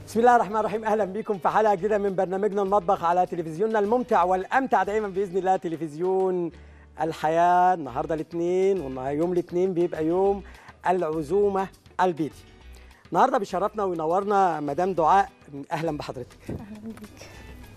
بسم الله الرحمن الرحيم اهلا بكم في حلقه جديده من برنامجنا المطبخ على تلفزيوننا الممتع والامتع دائما باذن الله تلفزيون الحياه النهارده الاثنين والنهارده يوم الاثنين بيبقى يوم العزومه البيتي النهارده بيشرفنا وينورنا مدام دعاء اهلا بحضرتك اهلا بيك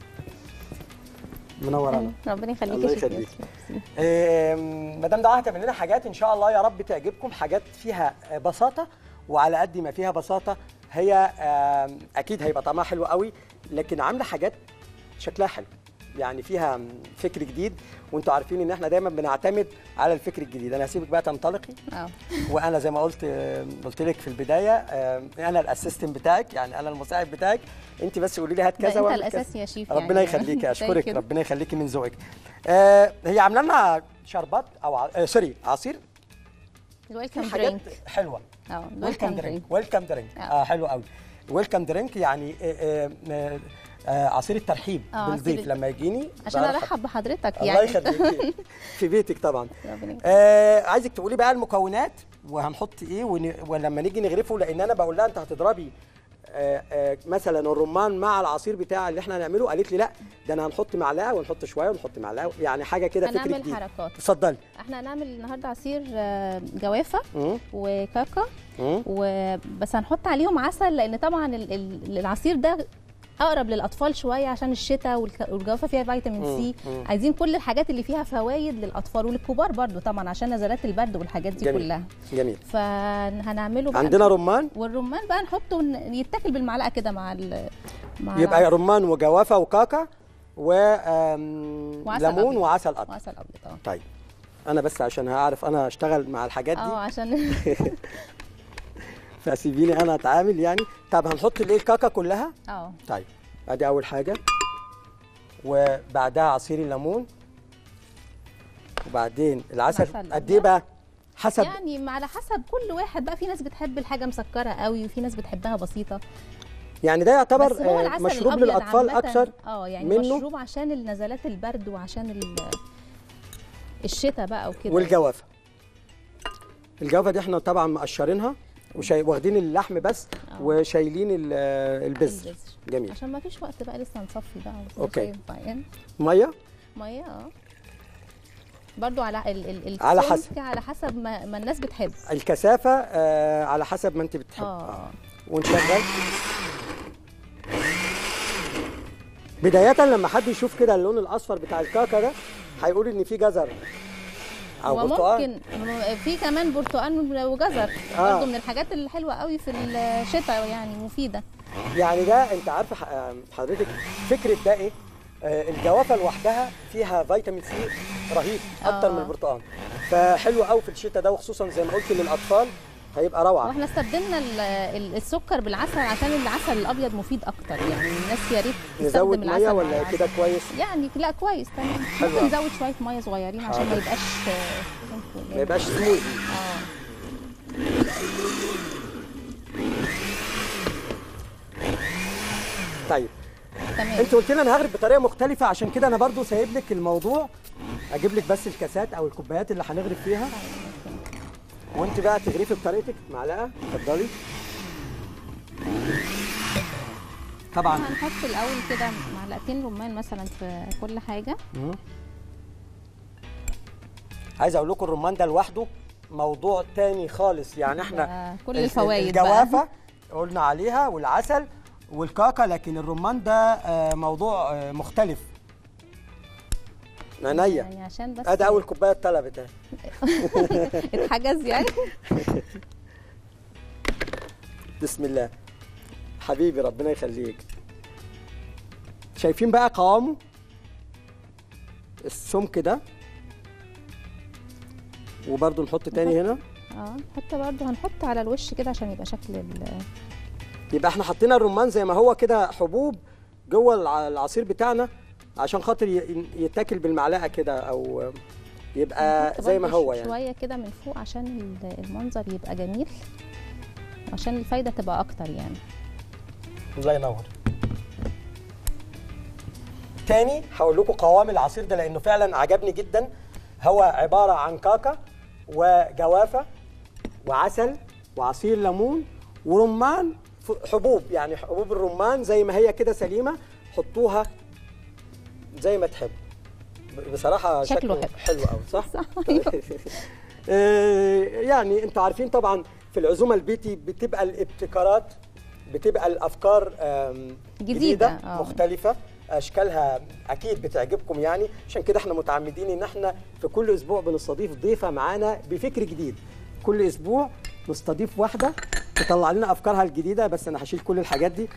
منورانا ربنا يخليك الله يا شيخ يخليك. ياسر. آم، مدام دعاء هتعمل لنا حاجات ان شاء الله يا رب تعجبكم حاجات فيها بساطه وعلى قد ما فيها بساطه هي آم، اكيد هيبقى طعمها حلو قوي لكن عامله حاجات شكلها حلو يعني فيها فكر جديد وانتوا عارفين ان احنا دايما بنعتمد على الفكر الجديد انا هسيبك بقى تنطلقي اه وانا زي ما قلت آه، قلت لك في البدايه آه، انا الاسيستنت بتاعك يعني انا المساعد بتاعك انت بس قولي لي هات ده كذا انت واعمل كذا. الاساس يا شيف ربنا يعني. يخليكي زي اشكرك كده. ربنا يخليكي من ذوقك آه هي عامله لنا شربات او ع... آه سوري عصير الويلكم حاجات درينك حلوه اه ويلكم الويلكم درينك درينك ويلكم درينك آه. اه حلو قوي ويلكم درينك يعني آه آه آه آه عصير الترحيب آه، بالضيف عصير- لما يجيني عشان برحب. ارحب بحضرتك الله يعني يخليكي في بيتك طبعا ربنا يخليك. آه عايزك تقولي بقى المكونات وهنحط ايه ون... ولما نيجي نغرفه لان انا بقول لها انت هتضربي آه آه مثلا الرمان مع العصير بتاع اللي احنا هنعمله قالت لي لا ده انا هنحط معلقه ونحط شويه ونحط معلقه يعني حاجه كده فكر هنعمل جديد حركات اتفضلي احنا هنعمل النهارده عصير آه، جوافه مم. وكاكا مم. وبس هنحط عليهم عسل لان طبعا ال- ال- العصير ده اقرب للاطفال شويه عشان الشتاء والك- والجوافه فيها فيتامين سي مم. مم. عايزين كل الحاجات اللي فيها فوائد للاطفال وللكبار برضو طبعا عشان نزلات البرد والحاجات دي جميل. كلها جميل فهنعمله بقى عندنا رمان والرمان بقى نحطه ون- يتاكل بالمعلقه كده مع ال مع يبقى العسل. رمان وجوافه وكاكا و آم، وعسل ليمون أبيض. وعسل ابيض وعسل ابيض اه طيب انا بس عشان هعرف انا اشتغل مع الحاجات دي اه عشان فسيبيني انا اتعامل يعني طب هنحط الايه الكاكا كلها اه طيب ادي اول حاجه وبعدها عصير الليمون وبعدين العسل عسل قد ايه أبيض. بقى حسب يعني على حسب كل واحد بقى في ناس بتحب الحاجه مسكره قوي وفي ناس بتحبها بسيطه يعني ده يعتبر بس هو آه، العسل مشروب الأبيض للاطفال عامةً- اكثر اه يعني منه. مشروب عشان النزلات البرد وعشان ال- الشتاء بقى وكده والجوافه الجوافه دي احنا طبعا مقشرينها وشاي واخدين اللحم بس آه. وشايلين ال- آه، البذر البذر. جميل عشان ما فيش وقت بقى لسه نصفي بقى بس أوكي. مش هينفع يعني. ميه ميه اه برضو على ال ال على السمك حسب. على حسب ما, ما الناس بتحب الكثافه آه على حسب ما انت بتحب اه ونشغل بداية لما حد يشوف كده اللون الأصفر بتاع الكاكا ده هيقول إن في جزر أو برتقال وممكن م- في كمان برتقال وجزر آه. برضو من الحاجات الحلوه قوي في الشتاء يعني مفيده يعني ده أنت عارفة ح- آه، حضرتك فكرة ده إيه؟ آه، الجوافة لوحدها فيها فيتامين سي رهيب أكتر آه. من البرتقال فحلو قوي في الشتاء ده وخصوصا زي ما قلت للأطفال هيبقى روعة واحنا استبدلنا ال- ال- السكر بالعسل عشان العسل الابيض مفيد اكتر يعني الناس يا ريت نزود تستخدم العسل مية مع ولا العسل. كده كويس؟ يعني لا كويس تمام حلو ممكن أوي. نزود شويه ميه صغيرين عشان ما حاضر. يبقاش آه، ما يبقاش سموذي اه طيب تمام انت قلت لي انا هغرب بطريقه مختلفه عشان كده انا برضو سايب لك الموضوع اجيب لك بس الكاسات او الكوبايات اللي هنغرب فيها وانت بقى تغرفي بطريقتك معلقه اتفضلي طبعا هنحط الاول كده معلقتين رمان مثلا في كل حاجه مم. عايز اقول لكم الرمان ده لوحده موضوع تاني خالص يعني احنا ده كل ال- الفوائد بقى. الجوافه قلنا عليها والعسل والكاكا لكن الرمان ده آه، موضوع آه، مختلف عينيا يعني عشان بس ادي اول كوبايه اتطلبت اهي اتحجز يعني بسم الله حبيبي ربنا يخليك شايفين بقى قوامه السمك ده وبرضو نحط تاني هنا اه نحط برضه هنحط على الوش كده عشان يبقى شكل ال- يبقى احنا حطينا الرمان زي ما هو كده حبوب جوه الع- العصير بتاعنا عشان خاطر ي- يتاكل بالمعلقه كده او يبقى نحط زي ما برضه هو ش- يعني شويه كده من فوق عشان ال- المنظر يبقى جميل عشان الفايده تبقى اكتر يعني الله ينور تاني هقول لكم قوام العصير ده لانه فعلا عجبني جدا هو عباره عن كاكا وجوافه وعسل وعصير ليمون ورمان ف- حبوب يعني حبوب الرمان زي ما هي كده سليمه حطوها زي ما تحب ب- بصراحه شكله شكله حلو. حلو قوي صح؟ صح، آه، يعني انتوا عارفين طبعا في العزومه البيتي بتبقى الابتكارات بتبقى الافكار آم، جديدة، جديده آه. مختلفه اشكالها اكيد بتعجبكم يعني عشان كده احنا متعمدين ان احنا في كل اسبوع بنستضيف ضيفه معانا بفكر جديد كل اسبوع نستضيف واحده تطلع لنا افكارها الجديده بس انا هشيل كل الحاجات دي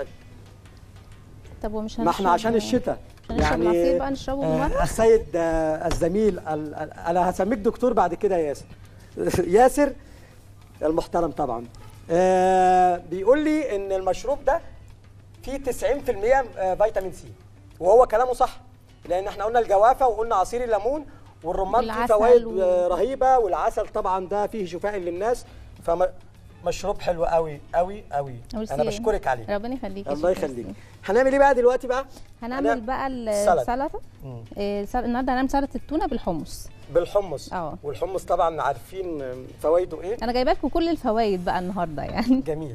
طب ومش ما احنا هنشرب- عشان الشتاء عشان نشرب العصير بقى نشربه آه، بالمرة؟ السيد آه، الزميل ال- ال- انا هسميك دكتور بعد كده يا ياسر ياسر المحترم طبعا آه، بيقول لي ان المشروب ده فيه 90% آه، فيتامين سي وهو كلامه صح لان احنا قلنا الجوافه وقلنا عصير الليمون والرمان فيه والعسل فوائد و- آه، رهيبه والعسل طبعا ده فيه شفاء للناس فمشروب حلو قوي قوي قوي ميرسي. انا بشكرك عليه ربنا يخليك يا الله شيخ، يخليك ميرسي. هنعمل ايه بقى دلوقتي بقى هنعمل بقى السلطة. السلطه مم. إيه، سل- النهارده هنعمل سلطه التونه بالحمص بالحمص اه. والحمص طبعا عارفين فوائده ايه انا جايبه لكم كل الفوائد بقى النهارده يعني جميل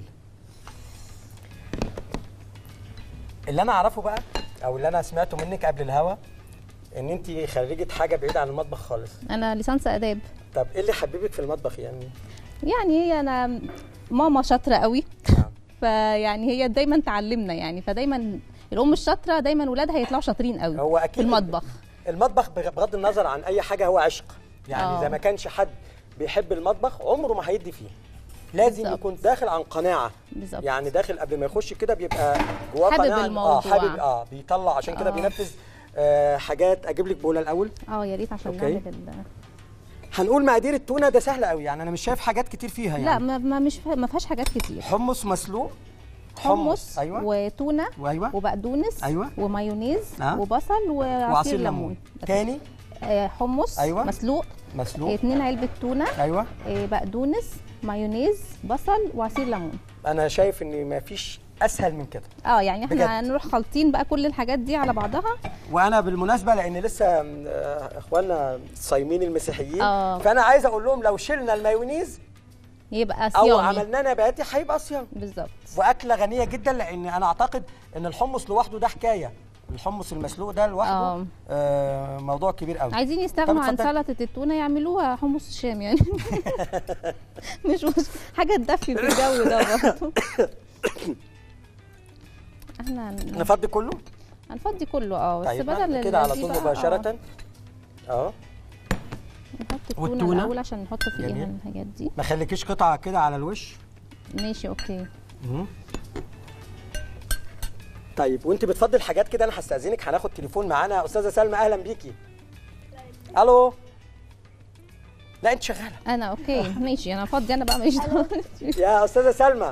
اللي انا اعرفه بقى او اللي انا سمعته منك قبل الهوا ان انت خريجه حاجه بعيده عن المطبخ خالص انا ليسانس اداب طب ايه اللي حببك في المطبخ يعني يعني هي انا ماما شاطره قوي نعم. فيعني هي دايما تعلمنا يعني فدايما الام الشاطره دايما ولادها يطلعوا شاطرين قوي هو في اكيد المطبخ المطبخ بغ- بغض النظر عن اي حاجه هو عشق يعني اه. اذا ما كانش حد بيحب المطبخ عمره ما هيدي فيه لازم بالظبط. يكون داخل عن قناعه بالظبط. يعني داخل قبل ما يخش كده بيبقى جواه حابب قناعه اه الموضوع. حابب اه بيطلع عشان كده اه. بينفذ آه حاجات اجيب لك بوله الاول اه يا ريت عشان اوكي. نعمل ال- هنقول مقادير التونه ده سهل قوي يعني انا مش شايف حاجات كتير فيها يعني لا ما, ما مش ما فيهاش حاجات كتير حمص مسلوق حمص ايوه وتونه وايوه وبقدونس أيوة. ومايونيز آه. وبصل وعصير, وعصير ليمون ليمون بس. تاني آه، حمص أيوة. مسلوق مسلوق اتنين علبه تونه ايوه آه، بقدونس مايونيز بصل وعصير ليمون انا شايف ان ما فيش اسهل من كده اه يعني احنا بجد. هنروح خالطين بقى كل الحاجات دي على بعضها وانا بالمناسبه لان لسه آه، اخواننا الصايمين المسيحيين آه. فانا عايز اقول لهم لو شلنا المايونيز يبقى او صيامي عملناه نباتي هيبقى صيام بالظبط واكله غنيه جدا لان انا اعتقد ان الحمص لوحده ده حكايه الحمص المسلوق ده لوحده آه. آه موضوع كبير قوي عايزين يستغنوا طب عن اتفضل. سلطه التونه يعملوها حمص الشام يعني مش مش حاجه تدفي في الجو ده برضه احنا هن- نفضي كله هنفضي كله اه بس طيب بدل نعمل كده على دي طول بقى، مباشره اه آه، نحط التونه والتونة؟ الاول عشان نحط فيها جميل. الحاجات دي ما خليكيش قطعه كده على الوش ماشي اوكي مم. طيب وانت بتفضل حاجات كده انا هستاذنك هناخد تليفون معانا استاذه سلمى اهلا بيكي الو لا انت شغاله انا اوكي ماشي انا فاضي انا بقى ماشي يا استاذه سلمى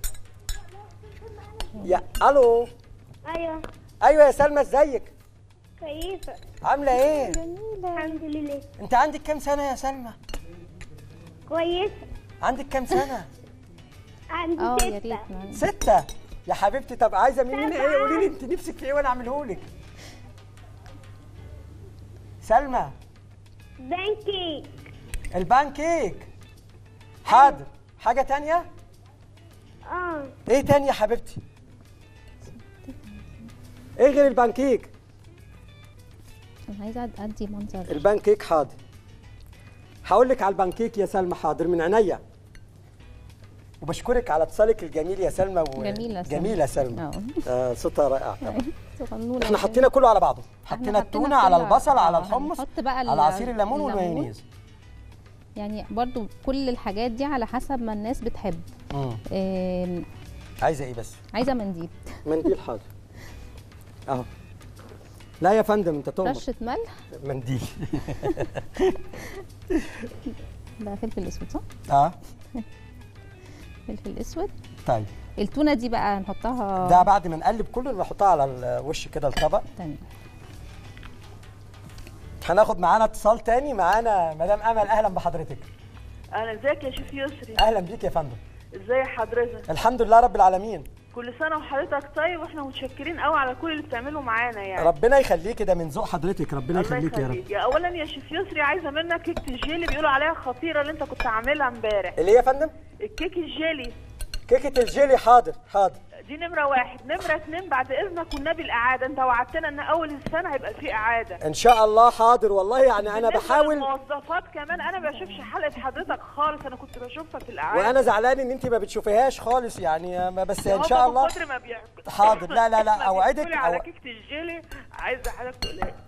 يا الو ايوه ايوه يا سلمى ازيك كويسه عامله ايه الحمد لله انت عندك كام سنه يا سلمى كويسه عندك كام سنه عندي اه يا ستة ريت نعم. ستة يا حبيبتي طب عايزه مني ايه قولي لي انت نفسك في ايه وانا اعمله لك سلمى بانكيك البان كيك حاضر حاجه تانية اه ايه تاني يا حبيبتي ايه غير البان كيك انا عايزه أد- ادي منظر البان كيك حاضر هقول لك على البان كيك يا سلمى حاضر من عينيا وبشكرك على اتصالك الجميل يا سلمى و... جميلة سلمى. جميله سلمى اه آه صوتها رائع طبعا صغنونة احنا كده. حطينا كله على بعضه احنا حطينا التونه كله على البصل على آه، الحمص هنحط بقى ال- على عصير الليمون الليمون. والمايونيز يعني برضو كل الحاجات دي على حسب ما الناس بتحب مم. آم، عايزه ايه بس عايزه منديل منديل حاضر اهو لا يا فندم انت تؤمر رشه ملح منديل ده فلفل اسود صح اه فلفل اسود طيب التونه دي بقى هنحطها ده بعد ما نقلب كله نحطها على الوش كده الطبق تمام هناخد معانا اتصال تاني معانا مدام امل اهلا بحضرتك اهلا ازيك يا شيف يسري اهلا بيك يا فندم ازي حضرتك الحمد لله رب العالمين كل سنه وحضرتك طيب واحنا متشكرين قوي على كل اللي بتعمله معانا يعني ربنا يخليكي ده من ذوق حضرتك ربنا الله يخليك يا رب يخليك يا اولا يا شيف يسري عايزه منك كيكه الجيلي بيقولوا عليها خطيره اللي انت كنت عاملها امبارح اللي هي يا فندم الكيك الجيلي كيكه الجيلي حاضر حاضر دي نمره واحد نمره اتنين بعد اذنك والنبي الاعاده انت وعدتنا ان اول السنه هيبقى في اعاده ان شاء الله حاضر والله يعني انا بالنسبة بحاول للموظفات كمان انا ما بشوفش حلقه حضرتك خالص انا كنت بشوفها في الاعاده وانا زعلان ان انت ما بتشوفيهاش خالص يعني ما- بس ان هما شاء من الله كتر ما بيحكوا حاضر. لا، لا، لا، ما أوعدك، بيحكوا لي على أو- كيكه الجيلي عايزه حضرتك تقولها لي.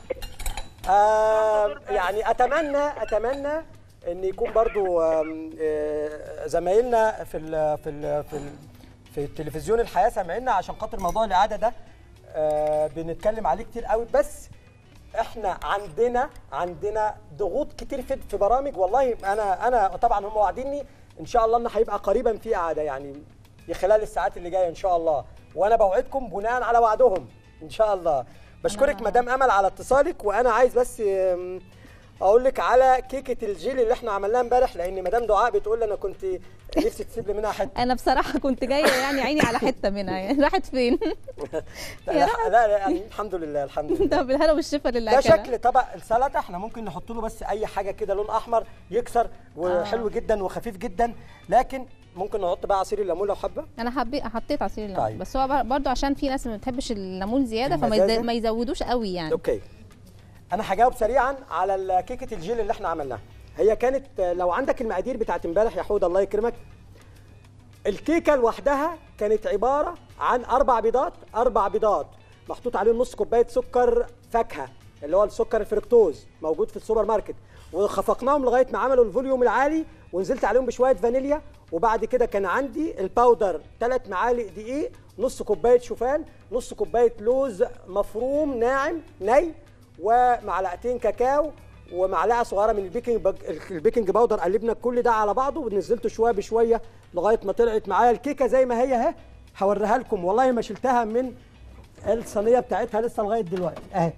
آه يعني اتمنى اتمنى ان يكون برضو آم، آه، زمايلنا في ال في ال في ال في التلفزيون الحياه سامعينا عشان خاطر موضوع الاعاده ده آه، بنتكلم عليه كتير قوي بس احنا عندنا عندنا ضغوط كتير في في برامج والله انا انا طبعا هم واعديني ان شاء الله ان هيبقى قريبا في اعاده يعني خلال الساعات اللي جايه ان شاء الله وانا بوعدكم بناء على وعدهم ان شاء الله بشكرك أنا- مدام امل على اتصالك وانا عايز بس أم، اقول لك على كيكه الجيلي اللي احنا عملناها امبارح لان مدام دعاء بتقول لي انا كنت نفسي تسيب لي منها حته انا بصراحه كنت جايه يعني عيني على حته منها يعني راحت فين لا يا لا, لا, لا يعني الحمد لله الحمد لله ده بالهنا والشفا لله ده أكلها. شكل طبق السلطه احنا ممكن نحط له بس اي حاجه كده لون احمر يكسر وحلو جدا وخفيف جدا لكن ممكن نحط بقى عصير الليمون لو حابه انا حبيت حطيت عصير الليمون طيب. بس هو بر- برضو عشان في ناس ما بتحبش الليمون زياده فما المزازة؟ يز- ما يزودوش قوي يعني اوكي انا هجاوب سريعا على ال- كيكه الجيل اللي احنا عملناها هي كانت لو عندك المقادير بتاعت امبارح يا حود الله يكرمك الكيكه لوحدها كانت عباره عن اربع بيضات اربع بيضات محطوط عليهم نص كوبايه سكر فاكهه اللي هو السكر الفركتوز موجود في السوبر ماركت وخفقناهم لغايه ما عملوا الفوليوم العالي ونزلت عليهم بشويه فانيليا وبعد كده كان عندي الباودر ثلاث معالق دقيق نص كوبايه شوفان نص كوبايه لوز مفروم ناعم ني ومعلقتين كاكاو ومعلقه صغيره من البيكنج بج... البيكنج باودر قلبنا كل ده على بعضه ونزلته شويه بشويه لغايه ما طلعت معايا الكيكه زي ما هي اهي هوريها لكم والله ما شلتها من الصينيه بتاعتها لسه لغايه دلوقتي اهي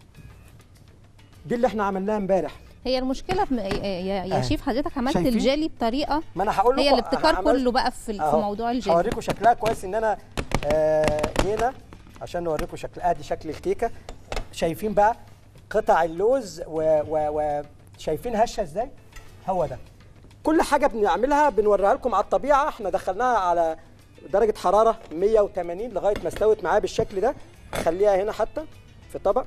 دي اللي احنا عملناها امبارح هي المشكله في يا, يا, يا أهي. شيف حضرتك عملت شايفين؟ الجيلي بطريقه ما انا هقول لكم هي الابتكار عملت- كله بقى في, في أهو. موضوع الجيلي هوريكم شكلها كويس ان انا آه هنا عشان نوريكم شكل ادي شكل الكيكه شايفين بقى قطع اللوز و, و, و شايفين هشه ازاي هو ده كل حاجه بنعملها بنوريها لكم على الطبيعه احنا دخلناها على درجه حراره 180 لغايه ما استوت معايا بالشكل ده خليها هنا حتى في طبق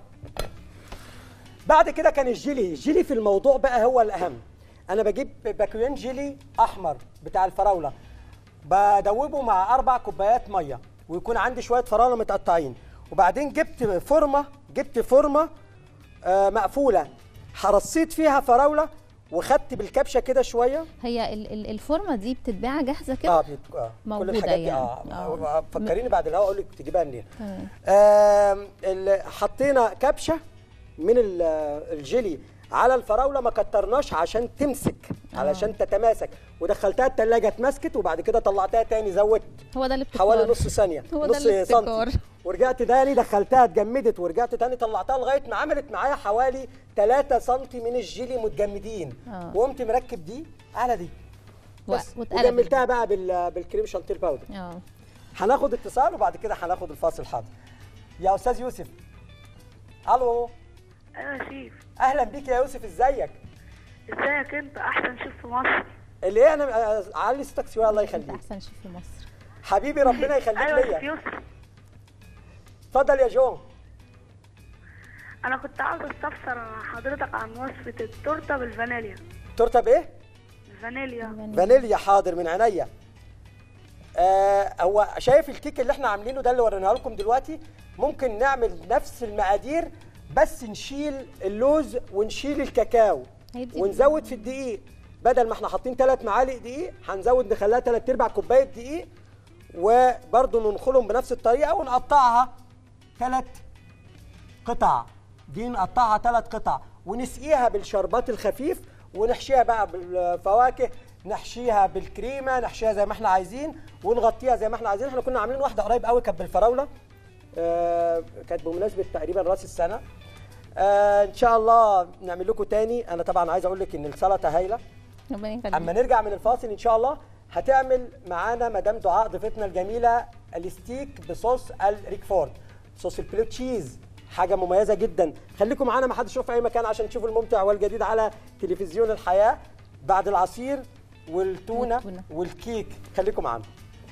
بعد كده كان الجيلي الجيلي في الموضوع بقى هو الاهم انا بجيب باكوين جيلي احمر بتاع الفراوله بدوبه مع اربع كوبايات ميه ويكون عندي شويه فراوله متقطعين وبعدين جبت فورمه جبت فورمه آه مقفوله رصيت فيها فراوله وخدت بالكبشه كده شويه هي ال- ال- الفورمه دي بتتباع جاهزه كده اه, بيت... آه. كل موجودة الحاجات دي يعني. اه, آه. آه. فكريني بعد الهوا اقول لك تجيبها منين تمام. آم، ال- حطينا كبشه من ال- الجيلي على الفراوله ما كترناش عشان تمسك علشان تتماسك ودخلتها التلاجة اتمسكت وبعد كده طلعتها تاني زودت هو ده الابتكار حوالي نص ثانيه هو ده نص الابتكار. سنتي ورجعت تاني دخلتها اتجمدت ورجعت تاني طلعتها لغايه ما عملت معايا حوالي 3 سم من الجيلي متجمدين آه. وقمت مركب دي على دي و- بس واتقلبت. وجملتها بقى بال- بالكريم شانتيه باودر اه هناخد اتصال وبعد كده هناخد الفاصل حاضر يا استاذ يوسف الو ايوه يا شيف اهلا بيك يا يوسف ازيك ازيك انت احسن شيف في مصر اللي إيه انا آه، علي صوتك شويه الله انت يخليك احسن شيف في مصر حبيبي ربنا يخليك ايوه يا شيف ليا يوسف اتفضل يا جو انا كنت عاوز استفسر حضرتك عن وصفه التورته بالفانيليا تورته بايه الفانيليا فانيليا حاضر من عينيا آه هو شايف الكيك اللي احنا عاملينه ده اللي وريناه لكم دلوقتي ممكن نعمل نفس المقادير بس نشيل اللوز ونشيل الكاكاو هيدي- ونزود في الدقيق بدل ما احنا حاطين ثلاث معالق دقيق هنزود نخليها ثلاث ارباع كوبايه دقيق وبرضه ننخلهم بنفس الطريقه ونقطعها ثلاث قطع دي نقطعها ثلاث قطع ونسقيها بالشربات الخفيف ونحشيها بقى بالفواكه نحشيها بالكريمه نحشيها زي ما احنا عايزين ونغطيها زي ما احنا عايزين احنا كنا عاملين واحده قريب قوي كانت بالفراوله آه كانت بمناسبه تقريبا راس السنه آه ان شاء الله نعمل لكم تاني انا طبعا عايز اقول لك ان السلطه هايله ربنا يخليك اما نرجع من الفاصل ان شاء الله هتعمل معانا مدام دعاء ضيفتنا الجميله الستيك بصوص الريكفورد صوص البلو تشيز حاجه مميزه جدا خليكم معانا ما حدش يشوف في اي مكان عشان تشوفوا الممتع والجديد على تلفزيون الحياه بعد العصير والتونه والتونة. والكيك خليكم معانا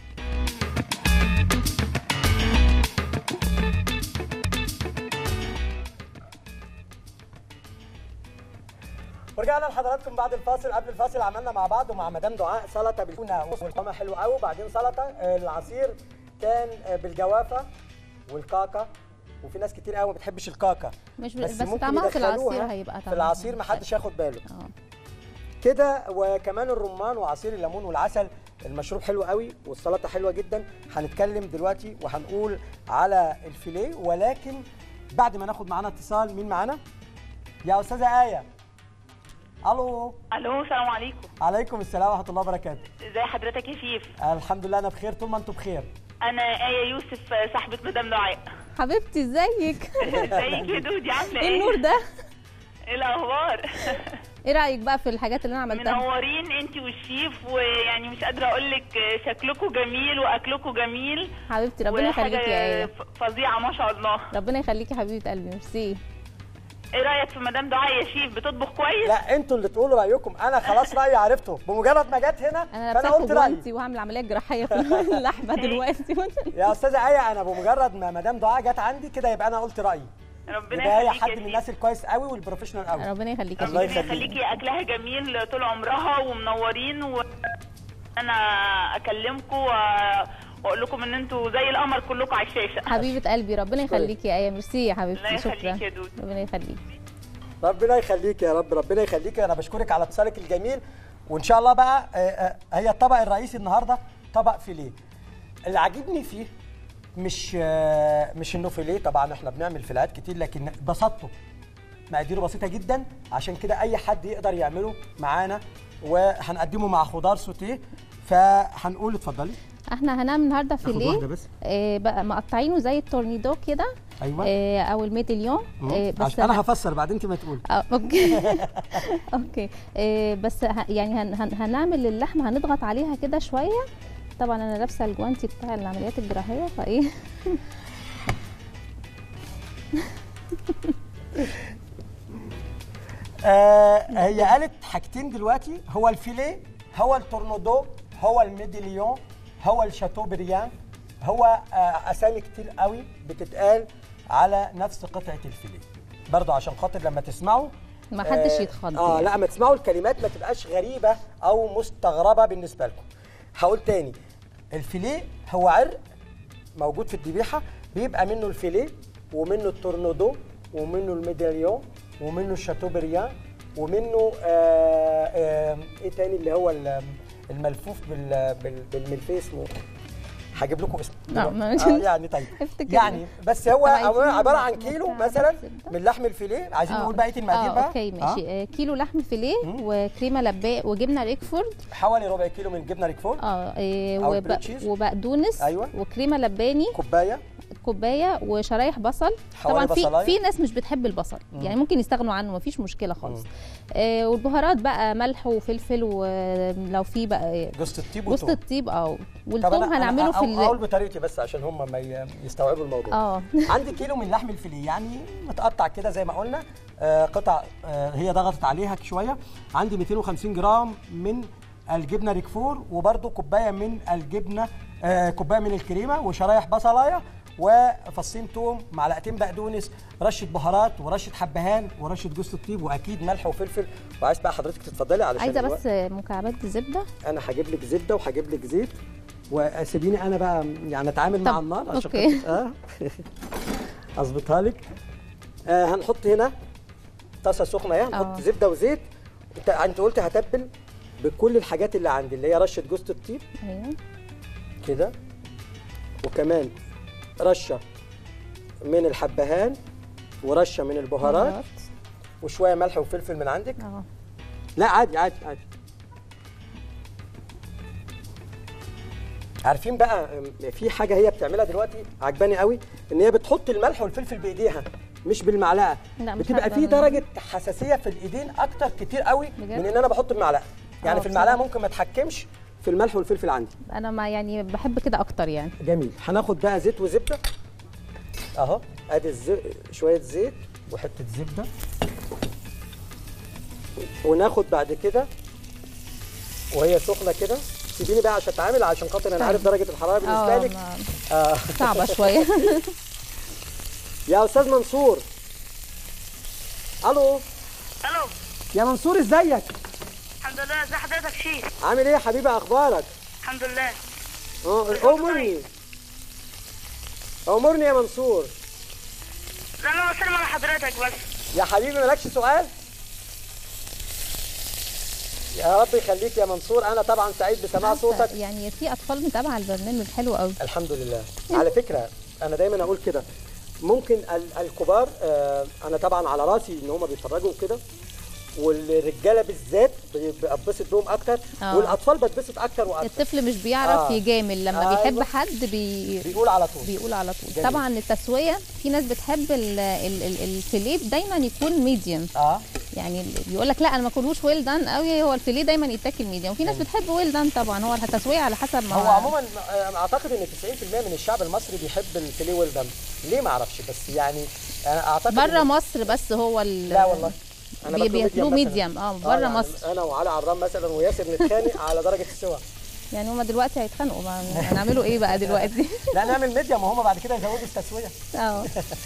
ورجعنا لحضراتكم بعد الفاصل قبل الفاصل عملنا مع بعض ومع مدام دعاء سلطه بالتونه والقمه حلو قوي وبعدين سلطه آه، العصير كان آه، بالجوافه والكاكا وفي ناس كتير قوي ما بتحبش الكاكا مش بس, ممكن طعمها في العصير يدخلوها هيبقى في طعمها العصير ما حدش ياخد باله اه كده وكمان الرمان وعصير الليمون والعسل المشروب حلو قوي والسلطه حلوه جدا هنتكلم دلوقتي وهنقول على الفيليه ولكن بعد ما ناخد معانا اتصال مين معانا يا استاذه ايه الو الو السلام عليكم عليكم السلام ورحمه الله وبركاته ازي حضرتك يا شيف الحمد لله انا بخير طول ما انتم بخير انا ايه يوسف صاحبه مدام دعاء حبيبتي ازيك ازيك يا دودي عامله ايه ايه النور ده ايه الاخبار ايه رايك بقى في الحاجات اللي انا عملتها منورين انت والشيف ويعني مش قادره اقول لك شكلكم جميل واكلكم جميل حبيبتي ربنا وحاجة يخليكي يا ايه ف- فظيعه ما شاء الله ربنا يخليكي حبيبه قلبي ميرسي ايه رايك في مدام دعاء يا شيف بتطبخ كويس لا انتوا اللي تقولوا رايكم انا خلاص رايي عرفته بمجرد ما جت هنا انا فانا لابسه قلت رايي جوانتي وهعمل عمليه جراحيه في اللحمه دلوقتي يا استاذه ايه انا بمجرد ما مدام دعاء جت عندي كده يبقى انا قلت رايي ربنا يبقى هي يخليك حد يا من شيف الناس الكويس قوي والبروفيشنال قوي ربنا يخليكي يا الله شيخ. ربنا يخليك. يخليكي اكلها جميل طول عمرها ومنورين و... انا اكلمكم و... واقول لكم ان انتوا زي القمر كلكم على الشاشه حبيبه قلبي ربنا يخليكي يا ايه ميرسي يا الله حبيبتي يخليك شكرا يا دود. ربنا يخليكي ربنا يخليك يا رب ربنا يخليك انا بشكرك على اتصالك الجميل وان شاء الله بقى آه، آه، هي الطبق الرئيسي النهارده طبق فيليه اللي عاجبني فيه مش آه، مش انه فيليه طبعا احنا بنعمل فيلات كتير لكن بساطته مقاديره بسيطه جدا عشان كده اي حد يقدر يعمله معانا وهنقدمه مع خضار سوتيه فهنقول اتفضلي احنا هنعمل النهارده واحدة فيليه بس. آه بقى مقطعينه زي التورنيدو كده ايوه آه او الميداليون آه بس عشان انا هفسر بعدين انت ما تقول آه، اوكي اوكي آه، بس ه- يعني هن هن هنعمل اللحمه هنضغط عليها كده شويه طبعا انا لابسه الجوانتي بتاع العمليات الجراحيه فايه آه هي قالت حاجتين دلوقتي هو الفيليه هو التورنودو هو الميداليون هو الشاتو بريان هو آه اسامي كتير قوي بتتقال على نفس قطعه الفيليه برضه عشان خاطر لما تسمعوا ما حدش آه، يتخض اه يعني. لا ما تسمعوا الكلمات ما تبقاش غريبه او مستغربه بالنسبه لكم هقول تاني الفيليه هو عرق موجود في الذبيحه بيبقى منه الفيليه ومنه التورنودو ومنه الميداليون ومنه الشاتوبريان ومنه آه آه ايه تاني اللي هو ال- الملفوف بال بال بالملفيه اسمه هجيب لكم اسمه لا، دلوقتي. ما- آه يعني طيب افتكر. يعني بس هو طب عايزين عباره عن كيلو مكعبات مثلا زبدة؟ من لحم الفيليه عايزين نقول بقيه المقادير اه بقى اوكي ماشي آه. كيلو لحم فيليه وكريمه لباء وجبنه ريكفورد حوالي ربع كيلو من جبنه ريكفورد اه إيه، أو وب- البلو تشيز. وبقدونس أيوة. وكريمه لباني كوبايه كوبايه وشرايح بصل حوالي طبعا في بصلاية. في ناس مش بتحب البصل يعني ممكن يستغنوا عنه مفيش مشكله خالص آه والبهارات بقى ملح وفلفل ولو في بقى جوز الطيب جوز وتوم الطيب اه طب والثوم أنا- هنعمله أنا في أقول- اقول ال... بطريقتي بس عشان هم ما ي- يستوعبوا الموضوع اه عندي كيلو من لحم الفيليه يعني متقطع كده زي ما قلنا آه قطع آه هي ضغطت عليها شويه عندي 250 جرام من الجبنه ريكفور وبرده كوبايه من الجبنه آه كوبايه من الكريمه وشرايح بصلايه وفصين توم معلقتين بقدونس رشه بهارات ورشه حبهان ورشه جوز الطيب واكيد ملح وفلفل وعايز بقى حضرتك تتفضلي علشان عايزه الوقت. بس مكعبات زبده انا هجيب لك زبده وهجيب لك زيت وسيبيني انا بقى يعني اتعامل مع طب، النار عشان أوكي. خاطر- اه اظبطها لك آه هنحط هنا طاسه سخنه اهي هنحط آه. زبده وزيت انت انت قلت هتبل بكل الحاجات اللي عندي اللي هي رشه جوز الطيب ايوه كده وكمان رشه من الحبهان ورشه من البهارات بهارات. وشويه ملح وفلفل من عندك اه لا عادي عادي عادي عارفين بقى أم، في حاجه هي بتعملها دلوقتي عجباني قوي ان هي بتحط الملح والفلفل بايديها مش بالمعلقه لا، مش بتبقى هقدر في أعمل. درجه حساسيه في الايدين اكتر كتير قوي بجد؟ من ان انا بحط بمعلقه يعني آه، في المعلقه بصراحة. ممكن ما اتحكمش في الملح والفلفل عندي انا ما يعني بحب كده اكتر يعني جميل هناخد بقى زيت وزبده اهو ادي الزي... شويه زيت وحته زبده وناخد بعد كده وهي سخنه كده سيبيني بقى عشان اتعامل عشان خاطر انا طيب. عارف درجه الحراره بالنسبه اه لك ما- آه. صعبه شويه يا استاذ منصور الو الو يا منصور ازيك الحمد لله ازي حضرتك شيخ عامل ايه يا حبيبي اخبارك الحمد لله اه امرني امرني يا منصور لا انا بسلم على حضرتك بس يا حبيبي مالكش سؤال يا رب يخليك يا منصور انا طبعا سعيد بسماع صوتك يعني في اطفال متابعه البرنامج حلو قوي الحمد لله على فكره انا دايما اقول كده ممكن ال- الكبار آه، انا طبعا على راسي ان هم بيتفرجوا كده والرجاله بالذات بي- بتبسط بيهم اكتر آه. والاطفال بتبسط اكتر واكتر الطفل مش بيعرف آه. يجامل لما أيوة. بيحب حد بي... بيقول على طول بيقول على طول جميل. طبعا التسويه في ناس بتحب ال- ال- ال- الفيليه دايما يكون ميديوم اه يعني بيقول لك لا انا ما اكلوش ويل دان قوي هو الفيليه دايما يتاكل ميديوم وفي ناس بتحب ويل دان طبعا هو التسويه على حسب ما هو عموما آه، اعتقد ان 90% من الشعب المصري بيحب الفيليه ويل دان ليه ما اعرفش بس يعني انا اعتقد بره إن- مصر بس هو ال... لا والله بي- باكله بياكلوه مثلاً. ميديوم اه بره يعني مصر انا وعلي عرام مثلا وياسر نتخانق على درجه السوا يعني هما دلوقتي هيتخانقوا ما هنعملوا ايه بقى دلوقتي لا نعمل ميديم وهم بعد كده يزودوا التسويه اه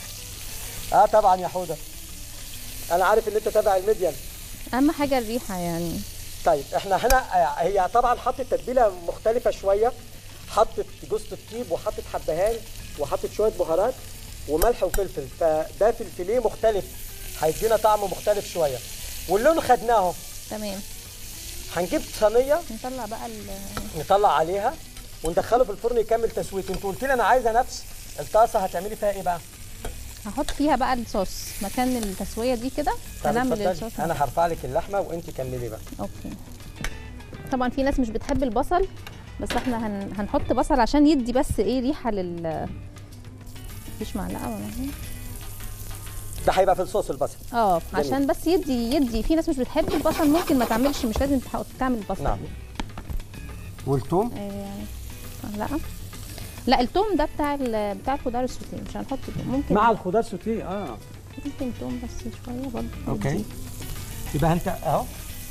اه طبعا يا حوده انا عارف ان انت تابع الميديم اهم حاجه الريحه يعني طيب احنا هنا آه، هي طبعا حطت تتبيله مختلفه شويه حطت جوز الطيب وحطت حبهان وحطت شويه بهارات وملح وفلفل فده في الفيليه مختلف هيدينا طعم مختلف شويه واللون خدناه تمام هنجيب صينيه نطلع بقى ال- نطلع عليها وندخله في الفرن يكمل تسويته انت قلت لي انا عايزه نفس الطاسه هتعملي فيها ايه بقى هحط فيها بقى الصوص مكان التسويه دي كده طب هنعمل اتفضلي. الصوص انا هرفع لك اللحمه وانت كملي بقى اوكي طبعا في ناس مش بتحب البصل بس احنا هن... هنحط بصل عشان يدي بس ايه ريحه لل مفيش معلقه ولا حاجة؟ ده هيبقى في الصوص البصل اه عشان بس يدي يدي في ناس مش بتحب البصل ممكن ما تعملش مش لازم تحط تعمل بصل نعم والثوم آه، يعني معلقه لا التوم ده بتاع ال... بتاع الخضار السوتيه مش هنحط توم ممكن مع الخضار سوتيه اه ممكن توم بس شويه برضه اوكي يدي. يبقى انت اهو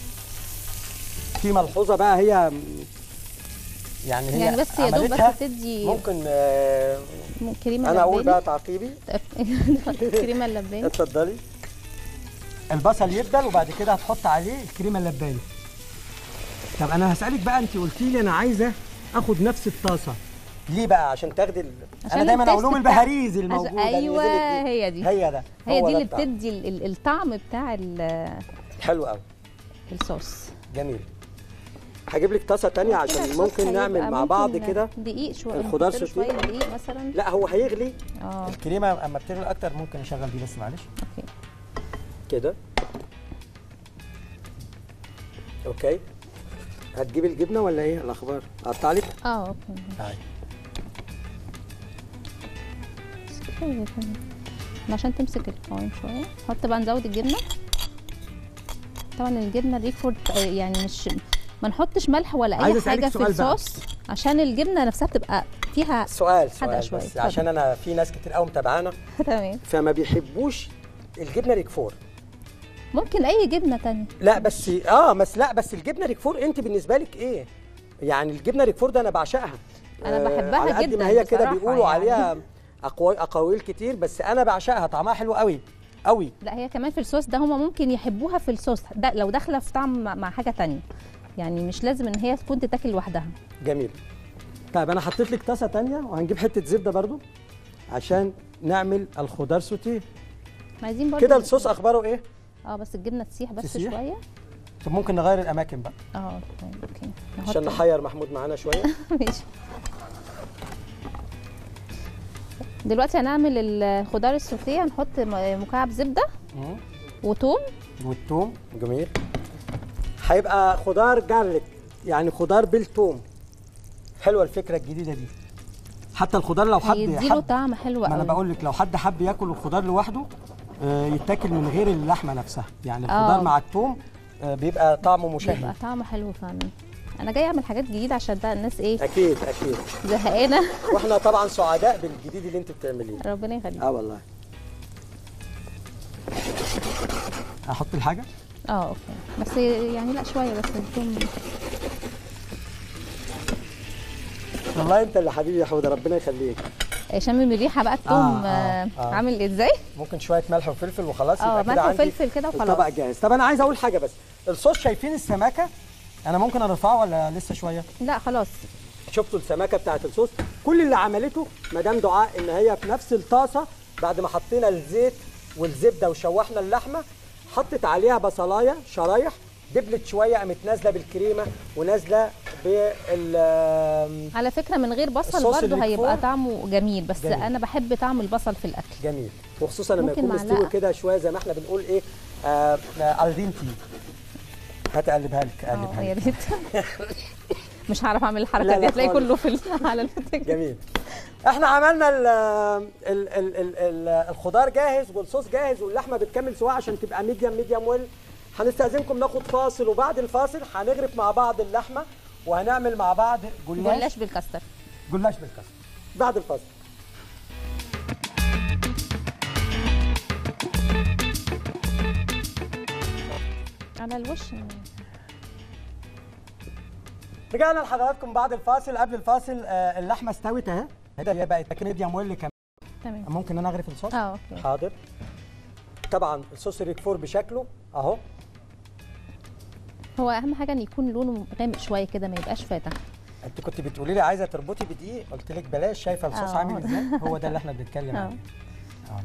في ملحوظه بقى هي يعني هي يعني بس يا دوب عملتها بس تدي ممكن آه كريمه انا اقول لباني. بقى تعقيبي كريمه اللباني اتفضلي البصل يبدل وبعد كده هتحط عليه الكريمه اللباني طب انا هسالك بقى انت قلتي لي انا عايزه اخد نفس الطاسه ليه بقى عشان تاخدي ال... عشان انا دايما التيست اقول لهم بتاع- البهاريز عشان- الموجوده اللي ايوه نزلت دي. هي دي هي ده هي هو دي ده اللي الطعم. بتدي ال- ال- الطعم بتاع ال- حلو قوي الصوص جميل هجيب لك طاسه تانية كده عشان الصوص ممكن هيبقى نعمل مع ممكن بعض كده دقيق شويه الخضار نحط له سوتيه. شويه دقيق مثلا لا هو هيغلي اه الكريمه اما بتغلي اكتر ممكن اشغل دي بس معلش اوكي كده اوكي هتجيب الجبنه ولا ايه الاخبار اقطع لك اه اوكي تعالي شوية كمان. عشان تمسك القوام شويه نحط بقى نزود الجبنه طبعا الجبنه الريكفورد آه، يعني مش ما نحطش ملح ولا عايز اي أسألك حاجه في سؤال بقى. الصوص عشان الجبنه نفسها بتبقى فيها سؤال حدقة سؤال شوية. بس اتفضل. عشان انا في ناس كتير قوي متابعانا تمام فما بيحبوش الجبنه ريكفور ممكن اي جبنه تانية لا بس اه بس لا بس الجبنه ريكفور انت بالنسبه لك ايه يعني الجبنه ريكفور ده انا بعشقها أنا آه، بحبها على قد جداً ما هي كده بصراحة بيقولوا يعني. عليها أقوال اقاويل كتير بس انا بعشقها طعمها حلو قوي قوي لا هي كمان في الصوص ده هما ممكن يحبوها في الصوص ده لو داخله في طعم مع- مع حاجه تانية يعني مش لازم ان هي تكون تتاكل لوحدها جميل طيب انا حطيت لك طاسه تانية وهنجيب حته زبده برضو عشان نعمل الخضار سوتيه عايزين برضه كده الصوص اخباره ايه اه بس الجبنه تسيح بس تسيح؟ شويه طب ممكن نغير الاماكن بقى اه طيب اوكي نحط- عشان نحير محمود معانا شويه ماشي دلوقتي هنعمل الخضار السوتيه هنحط م- مكعب زبده مم. وتوم والثوم جميل هيبقى خضار جارليك يعني خضار بالثوم حلوه الفكره الجديده دي حتى الخضار لو حد هيديله حب طعم حلو ما انا قوي بقول لك لو حد حب ياكل الخضار لوحده آه، يتاكل من غير اللحمه نفسها يعني الخضار آه. مع الثوم آه، بيبقى طعمه بيبقى مشهي طعمه حلو فعلا انا جايه اعمل حاجات جديده عشان ده الناس ايه اكيد اكيد زهقانه واحنا طبعا سعداء بالجديد اللي انت بتعمليه ربنا يخليك اه والله احط الحاجه اه اوكي بس يعني لا شويه بس التوم والله انت اللي حبيبي يا حوده ربنا يخليك شامم الريحه بقى التوم آه، آه، آه آه. عامل ازاي ممكن شويه ملح وفلفل وخلاص اه، يبقى كده ملح عندي وفلفل كده وخلاص. الطبق جاهز طب انا عايز اقول حاجه بس الصوص شايفين السماكه انا ممكن ارفعه ولا لسه شويه لا خلاص شفتوا السماكه بتاعت الصوص كل اللي عملته مدام دعاء ان هي في نفس الطاسه بعد ما حطينا الزيت والزبده وشوحنا اللحمه حطت عليها بصلايه شرايح دبلت شويه قامت نازله بالكريمه ونازله بال على فكره من غير بصل الصوص برضه اللي هيبقى فوق طعمه جميل بس جميل. انا بحب طعم البصل في الاكل جميل وخصوصا لما ممكن يكون مستوي معلقة؟ كده شويه زي ما احنا بنقول ايه آه الدنتي هات اقلبها لك اه اقلبها يا لك ريت مش هعرف اعمل لا، الحركه لا دي هتلاقي خالص. كله في ال- على البتاع جميل احنا عملنا ال ال ال ال ال الخضار جاهز والصوص جاهز واللحمه بتكمل سواء عشان تبقى ميديم ميديم ويل هنستاذنكم ناخد فاصل وبعد الفاصل هنغرف مع بعض اللحمه وهنعمل مع بعض جلاش جلاش بالكاستر جلاش بالكسر بعد الفاصل على الوش رجعنا لحضراتكم بعد الفاصل قبل الفاصل آه، اللحمه استوت اهي هي بقت ميديم ويل كمان تمام ممكن انا اغرف الصوص اه اوكي حاضر طبعا الصوص الريكفور بشكله اهو هو اهم حاجه ان يكون لونه غامق شويه كده ما يبقاش فاتح انت كنت بتقولي لي عايزه تربطي بدقيق قلت لك بلاش شايفه الصوص اه. عامل ازاي هو ده اللي احنا بنتكلم اه. عنه اه.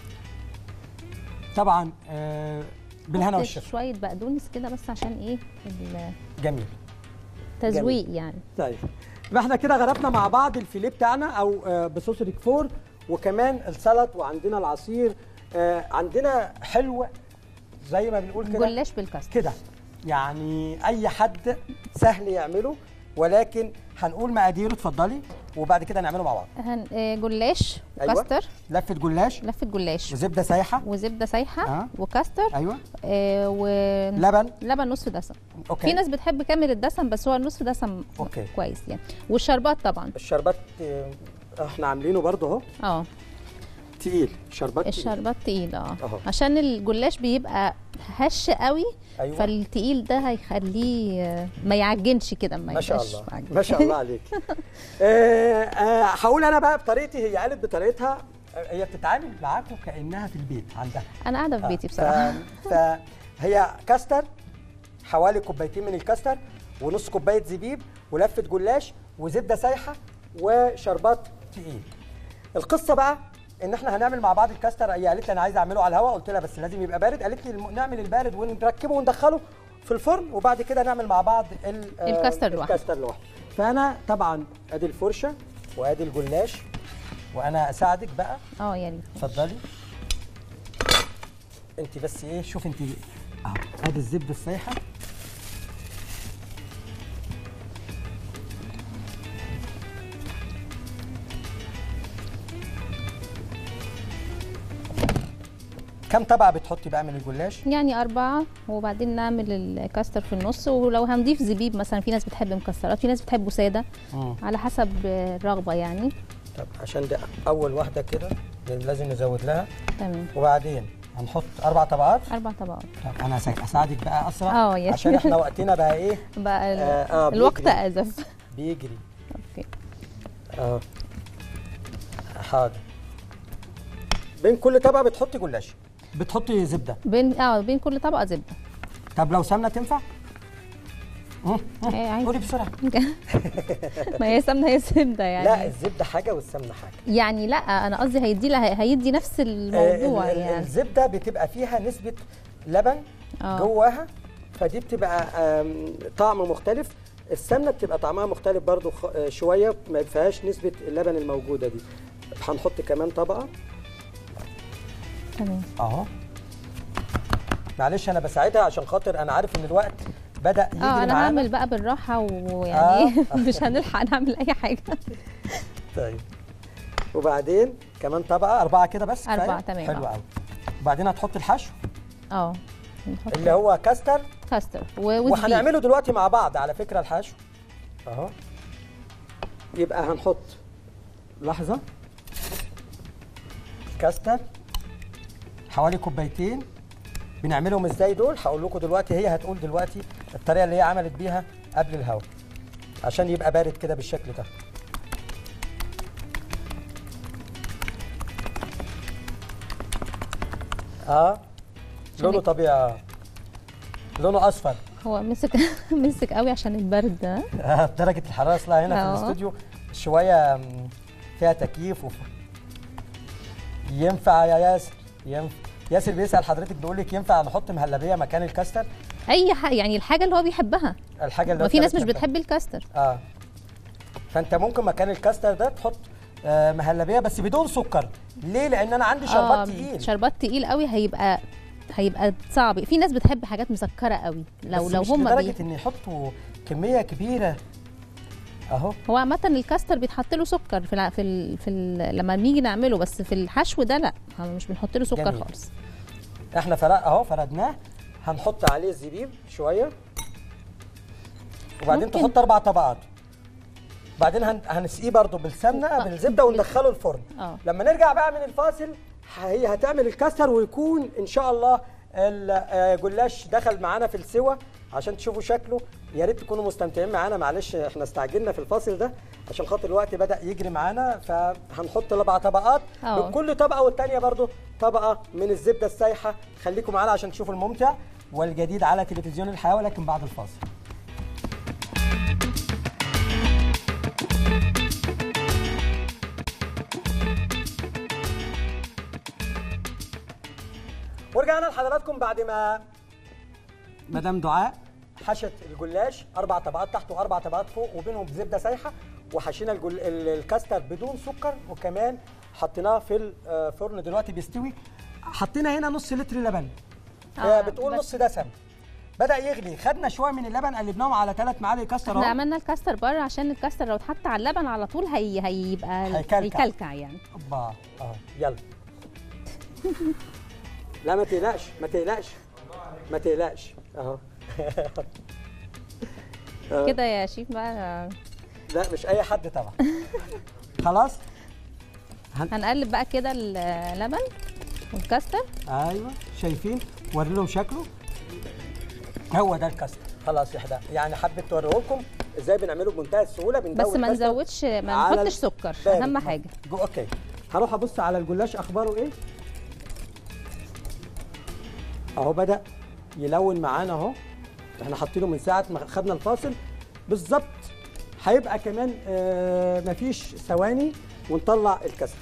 طبعا آه بالهنا حط والشفا شويه بقدونس كده بس عشان ايه جميل التزويق يعني طيب يبقى احنا كده غرفنا مع بعض الفيليه بتاعنا او آه بصوص ريكفور وكمان السلط وعندنا العصير آه عندنا حلو زي ما بنقول كده جلاش بالكاستر كده يعني اي حد سهل يعمله ولكن هنقول مقاديره اتفضلي وبعد كده نعمله مع بعض هن... آه، جلاش أيوة. كاستر لفه جلاش لفه جلاش وزبده سايحه وزبده سايحه اه. وكاستر ايوه آه ولبن لبن نصف دسم اوكي في ناس بتحب كامل الدسم بس هو النصف دسم أوكي. كويس يعني والشربات طبعا الشربات آه، احنا عاملينه برضه اهو اه تقيل شربات تقيل. الشربات تقيل اه أهو. عشان الجلاش بيبقى هش قوي أيوة. فالتقيل ده هيخليه آه، ما يعجنش كده ما ما شاء يبقاش الله معجن. ما شاء الله عليك آه، آه، هقول انا بقى بطريقتي هي قالت بطريقتها آه، هي بتتعامل معاكم كانها في البيت عندها انا قاعده في آه، بيتي بصراحه ف... فهي كاستر حوالي كوبايتين من الكاستر ونص كوبايه زبيب ولفه جلاش وزبده سايحه وشربات تقيل القصه بقى ان احنا هنعمل مع بعض الكاستر هي قالت لي انا عايزه اعمله على الهواء قلت لها بس لازم يبقى بارد قالت لي الم- نعمل البارد ونركبه وندخله في الفرن وبعد كده نعمل مع بعض ال- آه، الكاستر لوحده. الكاستر لوحده فانا طبعا ادي الفرشه وادي الجلاش وانا اساعدك بقى اه يعني اتفضلي انت بس ايه شوف انت اهو ادي الزبده السايحه كم طبقه بتحطي بقى من الجلاش يعني أربعة وبعدين نعمل الكاستر في النص ولو هنضيف زبيب مثلا في ناس بتحب مكسرات في ناس بتحبه سادة على حسب الرغبة يعني طب عشان ده اول واحده كده لازم نزود لها تمام وبعدين هنحط اربع طبقات أربع طبقات طب انا هسا- اساعدك بقى اسرع اه، يا عشان احنا وقتنا بقى ايه بقى ال- آه، آه، الوقت بيجري. أزف بيجري اوكي اه حاضر بين كل طبقه بتحطي جلاش بتحطي زبده بين اه بين كل طبقة زبدة طب لو سمنه تنفع مم، مم. آه، عادي. قولي بسرعه ما هي سمنة هي زبدة يعني لا الزبده حاجه والسمنه حاجه يعني لا انا قصدي هيدي لها هيدي نفس الموضوع آه، ال- ال- يعني الزبده بتبقى فيها نسبه لبن اه جواها فدي بتبقى آم، طعم مختلف السمنه بتبقى طعمها مختلف برضو خ- آه، شويه ما فيهاش نسبه اللبن الموجوده دي هنحط كمان طبقه تمام اهو معلش انا بساعدها عشان خاطر انا عارف ان الوقت بدا يجري اه انا معانا. هعمل بقى بالراحة ويعني آه. مش هنلحق نعمل اي حاجة طيب وبعدين كمان طبقه اربعه كده بس كفاية؟ أربعة، تمام. حلو قوي وبعدين هتحط الحشو اه نحط اللي هو كاستر كاستر و- وزبيب وهنعمله دلوقتي مع بعض على فكره الحشو اهو يبقى هنحط لحظه كاستر حوالي كوبايتين بنعملهم ازاي دول هقول لكم دلوقتي هي هتقول دلوقتي الطريقه اللي هي عملت بيها قبل الهوا عشان يبقى بارد كده بالشكل ده اه عشان لونه يك- طبيعي لونه اصفر هو مسك مسك قوي عشان البرد ها؟ درجه الحراره اصلا هنا في آه. الاستوديو شويه مم، فيها تكييف وف... ينفع يا ياسر ينفع ياسر بيسال حضرتك بيقول لك ينفع نحط مهلبيه مكان الكاستر اي حاجه يعني الحاجه اللي هو بيحبها الحاجه اللي ما في أنت ناس مش بتحبها. بتحب الكاستر اه فانت ممكن مكان الكاستر ده تحط آه مهلبيه بس بدون سكر ليه لان انا عندي شربات تقيل شربات تقيل قوي هيبقى هيبقى صعب في ناس بتحب حاجات مسكره قوي لو بس لو مش هم لدرجه بي... ان يحطوا كميه كبيره اهو هو عامه الكاستر بيتحط له سكر في الع... في ال... في ال... لما بنيجي نعمله بس في الحشو ده لا احنا مش بنحط له سكر جميل. خالص احنا فرق اهو فردناه هنحط عليه الزبيب شويه وبعدين ممكن. تحط اربع طبقات بعدين هن... هنسقيه برضو بالسمنه آه. بالزبده وندخله الفرن اه لما نرجع بقى من الفاصل هي هتعمل الكاستر ويكون ان شاء الله الجلاش دخل معانا في السوا عشان تشوفوا شكله يا ريت تكونوا مستمتعين معانا معلش احنا استعجلنا في الفاصل ده عشان خاطر الوقت بدا يجري معانا فهنحط اربع طبقات اه. من كل طبقه والتانيه برضو طبقه من الزبده السايحه خليكم معانا عشان تشوفوا الممتع والجديد على تلفزيون الحياه ولكن بعد الفاصل ورجعنا لحضراتكم بعد ما مدام دعاء حشت الجلاش اربع طبقات تحت واربع طبقات فوق وبينهم زبده سايحه وحشينا الجل... ال- الكاستر بدون سكر وكمان حطيناه في الفرن دلوقتي بيستوي حطينا هنا نص لتر لبن آه، هي بتقول بس- نص دسم بدا يغلي خدنا شويه من اللبن قلبناهم على ثلاث معالق كاستر احنا اهو عملنا الكاستر بره عشان الكاستر لو اتحط على اللبن على طول هي هيبقى هيكلكع. هيكلكع يعني اوبا اه يلا لا ما تقلقش ما تقلقش ما تقلقش اهو كده يا شيف بقى لا مش اي حد طبعا خلاص هنقلب بقى كده اللبن والكاستر ايوه شايفين وري لهم شكله هو ده الكاستر خلاص يا حدا يعني حبيت اوريه لكم ازاي بنعمله بمنتهى السهوله بندوب بس ما الكاستر نزودش ما على نحطش سكر بارد. اهم حاجه جو اوكي هروح ابص على الجلاش اخباره ايه اهو بدا يلون معانا اهو احنا حاطينه من ساعه ما خدنا الفاصل بالظبط هيبقى كمان آه مفيش ثواني ونطلع الكسر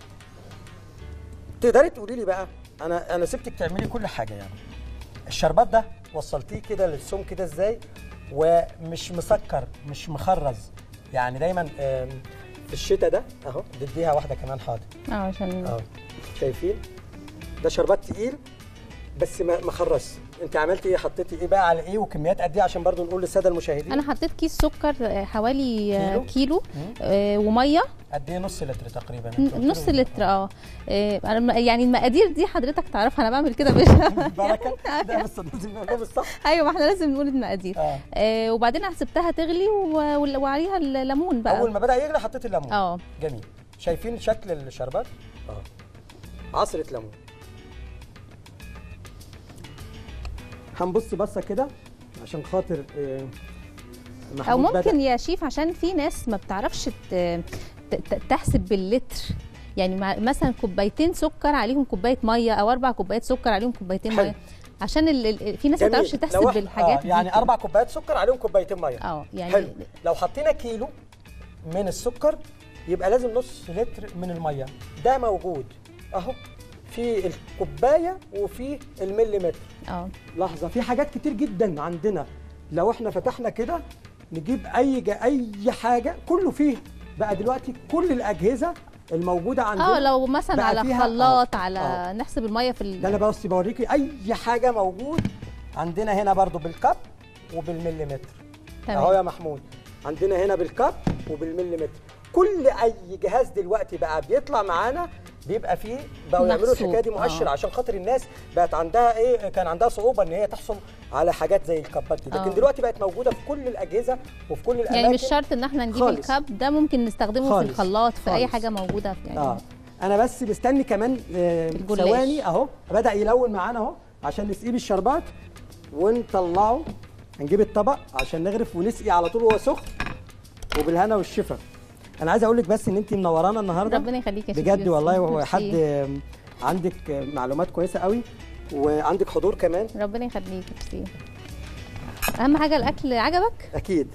تقدري تقولي لي بقى انا انا سبتك تعملي كل حاجه يعني الشربات ده وصلتيه كده للسم كده ازاي ومش مسكر مش مخرز يعني دايما آم، في الشتاء ده اهو تديها واحده كمان حاضر اه عشان اهو شايفين ده شربات تقيل بس ما ما خرز انت عملتي ايه حطيتي ايه بقى على ايه وكميات قد ايه عشان برضو نقول للساده المشاهدين انا حطيت كيس سكر آه، حوالي آه، كيلو؟ كيلو آه، وميه قد ايه نص لتر تقريبا انت قلت نص لي. لتر اه آه، أنا الم- يعني المقادير دي حضرتك تعرفها انا بعمل كده مش بركه ده بس لازم نقول لهم الصح ايوه ما احنا لازم نقول المقادير آه. آه وبعدين سبتها تغلي و- وال- وعليها الليمون بقى اول ما بدا يغلي حطيت الليمون اه جميل شايفين شكل الشربات اه عصره ليمون هنبص بصه كده عشان خاطر آه، او محمود بدأ. ممكن يا شيف عشان في ناس ما بتعرفش ت- ت- ت- تحسب باللتر يعني مع- مثلا كوبايتين سكر عليهم كوبايه ميه او اربع كوبايات سكر عليهم كوبايتين حلو. ميه عشان ال... ال- في ناس ما جميل. بتعرفش لو تحسب إحنا- بالحاجات آه دي يعني كده. اربع كوبايات سكر عليهم كوبايتين ميه اه يعني حلو لو حطينا كيلو من السكر يبقى لازم نص لتر من الميه ده موجود اهو في الكوبايه وفي المليمتر اه لحظه في حاجات كتير جدا عندنا لو احنا فتحنا كده نجيب اي جا اي حاجه كله فيه بقى دلوقتي كل الاجهزه الموجوده عندنا اه لو مثلا بقى على فيها- خلاط آه. على آه. نحسب الميه في ال... ده انا بس بوريكي اي حاجه موجود عندنا هنا برضو بالكب وبالمليمتر تمام. اهو يا محمود عندنا هنا بالكب وبالمليمتر كل اي جهاز دلوقتي بقى بيطلع معانا بيبقى فيه بقوا يعملوا محسوب، الحكايه دي مؤشر آه. عشان خاطر الناس بقت عندها ايه كان عندها صعوبه ان هي تحصل على حاجات زي الكبات دي لكن آه. دلوقتي بقت موجوده في كل الاجهزه وفي كل الاماكن يعني مش شرط ان احنا نجيب خالص. الكب ده ممكن نستخدمه خالص. في الخلاط في اي خالص. حاجه موجوده في يعني اه انا بس مستني كمان آه، الجلاش. ثواني اهو بدا يلون معانا اهو عشان نسقيه بالشربات ونطلعه هنجيب الطبق عشان نغرف ونسقي على طول وهو سخن وبالهنا والشفا انا عايز اقول لك بس ان انت منورانا النهارده ربنا يخليك يا شيخ بجد يوسف. والله وهو ميرسي. حد عندك آه، معلومات كويسه قوي وعندك حضور كمان ربنا يخليك ميرسي اهم حاجه الاكل عجبك اكيد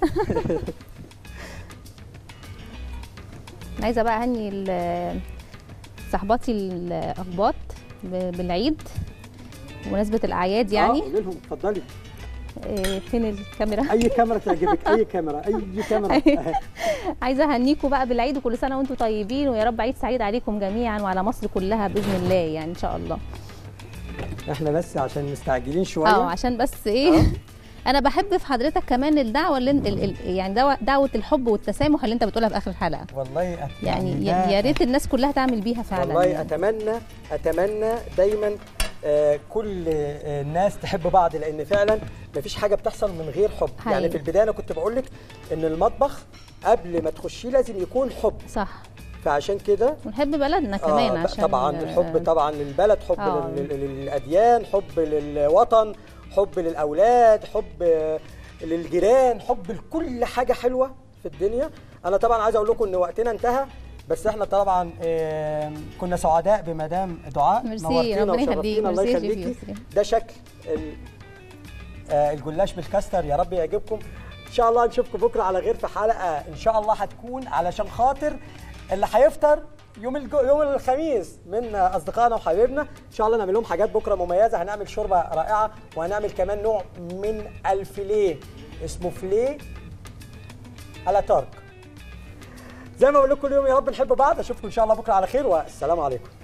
عايزه بقى اهني ال- صحباتي الاقباط ب- بالعيد بمناسبه الاعياد يعني آه، قولي لهم اتفضلي آه، فين الكاميرا اي كاميرا تعجبك اي كاميرا اي كاميرا عايزه اهنيكم بقى بالعيد وكل سنه وانتم طيبين ويا رب عيد سعيد عليكم جميعا وعلى مصر كلها باذن الله يعني ان شاء الله احنا بس عشان مستعجلين شويه اه عشان بس ايه انا بحب في حضرتك كمان الدعوه اللي انت- ال- ال- يعني دعوه دعوه الحب والتسامح اللي انت بتقولها في اخر الحلقه والله أت... يعني ده- يا يا ريت الناس كلها تعمل بيها فعلا والله يعني. اتمنى اتمنى دايما آه، كل آه، الناس تحب بعض لان فعلا مفيش حاجه بتحصل من غير حب حقيقي. يعني في البدايه انا كنت بقول لك ان المطبخ قبل ما تخشيه لازم يكون حب صح فعشان كده ونحب بلدنا كمان آه، عشان طبعا الحب طبعا للبلد حب آه. لل- لل- للاديان حب للوطن حب للاولاد حب آه، للجيران حب لكل حاجه حلوه في الدنيا انا طبعا عايز اقول لكم ان وقتنا انتهى بس احنا طبعا آه، كنا سعداء بمدام دعاء ميرسي، نورتينا ربنا يخليك، وشرفتينا الله ميرسي يا شيف يخليكي يسري. ده شكل ال- آه، الجلاش بالكاستر يا رب يعجبكم ان شاء الله نشوفكم بكره على غير في حلقه ان شاء الله هتكون علشان خاطر اللي هيفطر يوم الجو يوم الخميس من اصدقائنا وحبايبنا ان شاء الله نعمل لهم حاجات بكره مميزه هنعمل شوربه رائعه وهنعمل كمان نوع من الفيليه اسمه فيليه على ترك زي ما بقول لكم كل يوم يا رب نحب بعض اشوفكم ان شاء الله بكره على خير والسلام عليكم